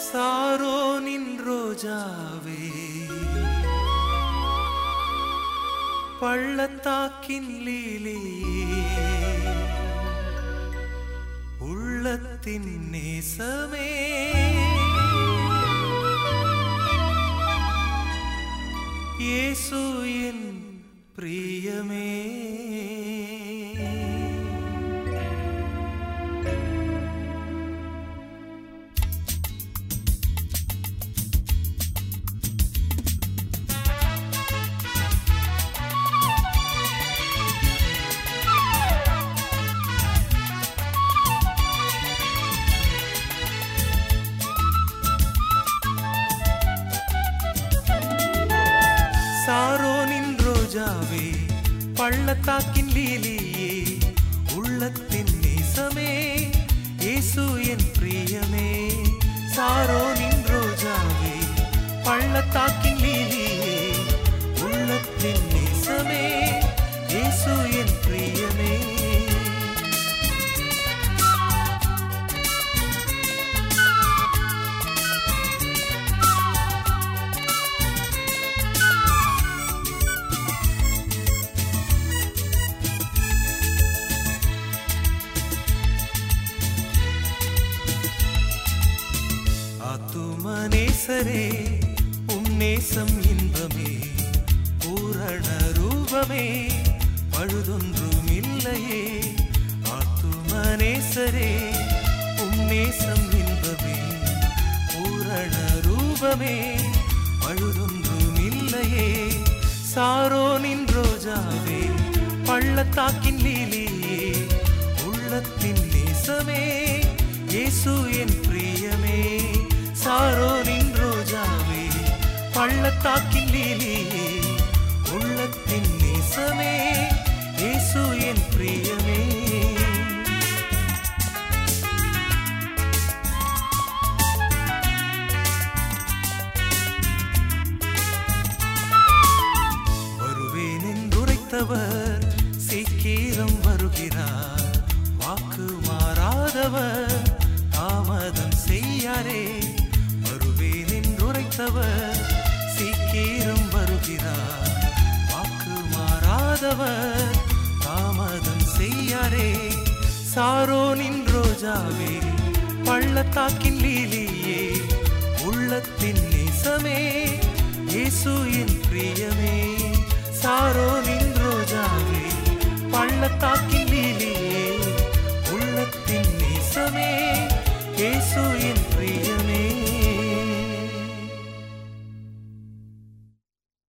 சாரோனின் ரோஜாவே பள்ளத்தாக்கின் லீலே உள்ளத்தின் நேசமே இயேசு என் பிரியமே சாரோனின் ரோஜாவே பள்ளத்தாக்கின் லீலியே உள்ளத்தின் நேசமே இயேசு என் பிரியமே சாரோனின் ரோஜாவே பள்ளத்தாக்கின் லீலியே உள்ளத்தின் நேசமே இயேசு என் பிரியமே ஆத்துமனேசரே உம் நேசம் இன்பமே பூரண ரூபமே பழுதொன்றும் இல்லையே ஆத்துமனேசரே உம் நேசம் இன்பமே பூரண ரூபமே பழுதொன்றும் இல்லையே சாரோனின் ரோஜாவே பள்ளத்தாக்கின் லீலியே உள்ளத்தின் நேசமே இயேசு என் பிரியமே சாரோனின் ரோஜாவே பள்ளத்தாக்கின் லீலியே உள்ளத்தின் நேசமே இயேசு என் பிரியமே வருவேன் என்றுரைத்தவர் சீக்கிரம் வருகிறார் வாக்கு மாறாதவர் தாமதம் செய்யாரே வருவேன் என்றுரைத்தவர் சீக்கிரம் வருகிறார் வாக்கு மாறாதவர் தாமதம் செய்யாரே சாரோனின் ரோஜாவே பள்ளத்தாக்கின் லீலியே உள்ளத்தின் நேசமே இயேசு என் பிரியமே சாரோனின் ரோஜாவே பள்ளத்தாக்கின் லீலியே உள்ளத்தின் நேசமே இயேசு என் பிரிய